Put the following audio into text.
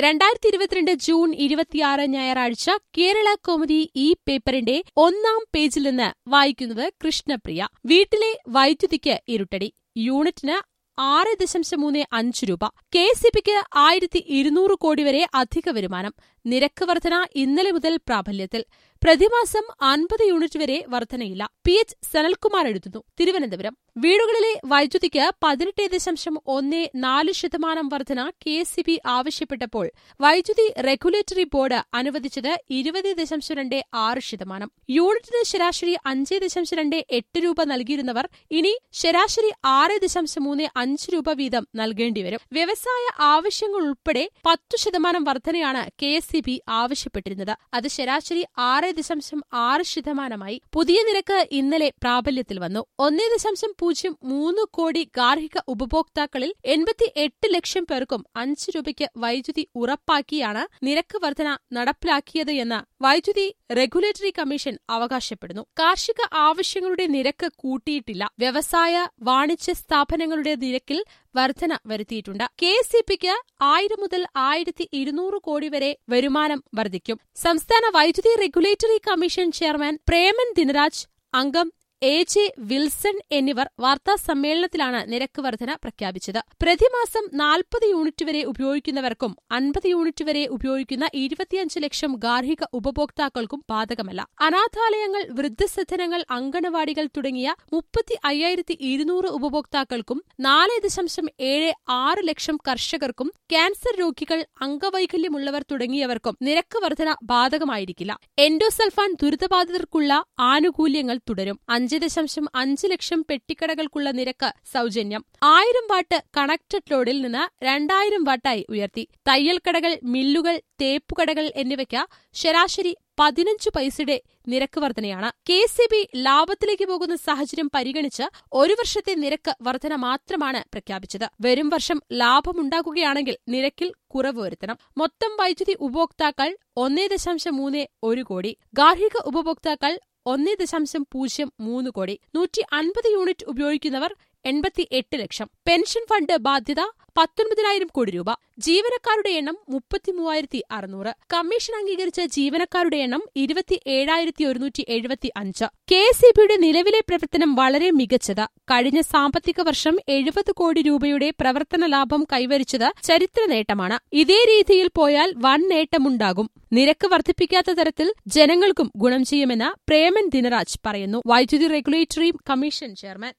രണ്ടായിരത്തി ഇരുപത്തിരണ്ട് ജൂൺ ഇരുപത്തിയാറ് ഞായറാഴ്ച കേരള കോമഡി ഈ പേപ്പറിന്റെ ഒന്നാം പേജിൽ നിന്ന് വായിക്കുന്നത് കൃഷ്ണപ്രിയ വീട്ടിലെ വൈദ്യുതിക്ക് ഇരുട്ടടി യൂണിറ്റിന് ആറ് ദശാംശം മൂന്ന് അഞ്ച് രൂപ കെ എസ് സിപിക്ക് ആയിരത്തി ഇരുന്നൂറ് കോടി വരെ അധിക വരുമാനം നിരക്ക് വർധന ഇന്നലെ മുതൽ പ്രാബല്യത്തിൽ പ്രതിമാസം അൻപത് യൂണിറ്റ് വരെ വർധനയില്ല പി എച്ച് സനൽകുമാർ എഴുതുന്നു തിരുവനന്തപുരം വീടുകളിലെ വൈദ്യുതിക്ക് പതിനെട്ട് ദശാംശം ഒന്ന് നാല് ശതമാനം വർധന കെ എസ് സി ബി ആവശ്യപ്പെട്ടപ്പോൾ വൈദ്യുതി റെഗുലേറ്ററി ബോർഡ് അനുവദിച്ചത് ഇരുപത് ദശാംശം രണ്ട് ആറ് ശതമാനം യൂണിറ്റിന് ശരാശരി അഞ്ച് ദശാംശം രണ്ട് എട്ട് രൂപ നൽകിയിരുന്നവർ ഇനി ശരാശരി ആറ് ദശാംശം മൂന്ന് അഞ്ച് രൂപ വീതം നൽകേണ്ടിവരും വ്യവസായ ആവശ്യങ്ങൾ ഉൾപ്പെടെ പത്തു ശതമാനം വർധനയാണ് കെ എസ് സി ബി ആവശ്യപ്പെട്ടിരുന്നത് അത് ശരാശരി ആറ് ദശാംശം ആറ് ശതമാനമായി പുതിയ നിരക്ക് ഇന്നലെ പ്രാബല്യത്തിൽ വന്നു ഒന്നേ ദശാംശം പൂജ്യം മൂന്ന് കോടി ഗാർഹിക ഉപഭോക്താക്കളിൽ എൺപത്തി എട്ട് ലക്ഷം പേർക്കും അഞ്ച് രൂപയ്ക്ക് വൈദ്യുതി ഉറപ്പാക്കിയാണ് നിരക്ക് വർധന നടപ്പിലാക്കിയത് എന്ന് വൈദ്യുതി റെഗുലേറ്ററി കമ്മീഷൻ അവകാശപ്പെടുന്നു കാർഷിക ആവശ്യങ്ങളുടെ നിരക്ക് കൂട്ടിയിട്ടില്ല വ്യവസായ വാണിജ്യ സ്ഥാപനങ്ങളുടെ നിരക്കിൽ വർധന വരുത്തിയിട്ടുണ്ട് കെ എസ് സി പിക്ക് ആയിരം മുതൽ ആയിരത്തി ഇരുന്നൂറ് കോടി വരെ വരുമാനം വർദ്ധിക്കും സംസ്ഥാന വൈദ്യുതി regulatory commission chairman Preman Dinaraj അംഗം എ ജെ വിൽസൺ എന്നിവർ വാർത്താ സമ്മേളനത്തിലാണ് നിരക്ക് വർധന പ്രഖ്യാപിച്ചത് പ്രതിമാസം നാൽപ്പത് യൂണിറ്റ് വരെ ഉപയോഗിക്കുന്നവർക്കും അൻപത് യൂണിറ്റ് വരെ ഉപയോഗിക്കുന്ന ഇരുപത്തിയഞ്ച് ലക്ഷം ഗാർഹിക ഉപഭോക്താക്കൾക്കും ബാധകമല്ല അനാഥാലയങ്ങൾ വൃദ്ധസദനങ്ങൾ അങ്കണവാടികൾ തുടങ്ങിയ മുപ്പത്തി അയ്യായിരത്തി ഇരുന്നൂറ് ഉപഭോക്താക്കൾക്കും നാല് ദശാംശം ഏഴ് ആറ് ലക്ഷം കർഷകർക്കും ക്യാൻസർ രോഗികൾ അംഗവൈകല്യമുള്ളവർ തുടങ്ങിയവർക്കും നിരക്ക് വർധന ബാധകമായിരിക്കില്ല എൻഡോസൾഫാൻ ദുരിതബാധിതർക്കുള്ള ആനുകൂല്യങ്ങൾ തുടരും അഞ്ച് ദശാംശം അഞ്ച് ലക്ഷം പെട്ടിക്കടകൾക്കുള്ള നിരക്ക് സൗജന്യം ആയിരം വാട്ട് കണക്റ്റഡ് ലോഡിൽ നിന്ന് രണ്ടായിരം വാട്ടായി ഉയർത്തി തയ്യൽക്കടകൾ മില്ലുകൾ തേപ്പുകടകൾ എന്നിവയ്ക്ക് ശരാശരി പതിനഞ്ച് പൈസയുടെ നിരക്ക് വർധനയാണ് കെ സി ബി ലാഭത്തിലേക്ക് പോകുന്ന സാഹചര്യം പരിഗണിച്ച് ഒരു വർഷത്തെ നിരക്ക് വർധന മാത്രമാണ് പ്രഖ്യാപിച്ചത് വരും വർഷം ലാഭമുണ്ടാക്കുകയാണെങ്കിൽ നിരക്കിൽ കുറവ് വരുത്തണം മൊത്തം വൈദ്യുതി ഉപഭോക്താക്കൾ ഒന്നേ ദശാംശം മൂന്ന് ഒരു കോടി ഗാർഹിക ഉപഭോക്താക്കൾ ഒന്നേ ദശാംശം പൂജ്യം മൂന്ന് കോടി നൂറ്റി അൻപത് യൂണിറ്റ് ഉപയോഗിക്കുന്നവർ എൺപത്തി എട്ട് ലക്ഷം പെൻഷൻ ഫണ്ട് ബാധ്യത പത്തൊൻപതിനായിരം കോടി രൂപ ജീവനക്കാരുടെ എണ്ണം മുപ്പത്തി മൂവായിരത്തി അറുന്നൂറ് കമ്മീഷൻ അംഗീകരിച്ച ജീവനക്കാരുടെ എണ്ണം ഇരുപത്തി ഏഴായിരത്തി ഒരുന്നൂറ്റി എഴുപത്തി അഞ്ച് കെ എസ് ഇ ബിയുടെ നിലവിലെ പ്രവർത്തനം വളരെ മികച്ചത് കഴിഞ്ഞ സാമ്പത്തിക വർഷം എഴുപത് കോടി രൂപയുടെ പ്രവർത്തന ലാഭം കൈവരിച്ചത് ചരിത്ര നേട്ടമാണ് ഇതേ രീതിയിൽ പോയാൽ വൻ നേട്ടമുണ്ടാകും നിരക്ക് വർദ്ധിപ്പിക്കാത്ത തരത്തിൽ ജനങ്ങൾക്കും ഗുണം ചെയ്യുമെന്ന് പ്രേമൻ ദിനരാജ് പറയുന്നു വൈദ്യുതി റെഗുലേറ്ററി കമ്മീഷൻ ചെയർമാൻ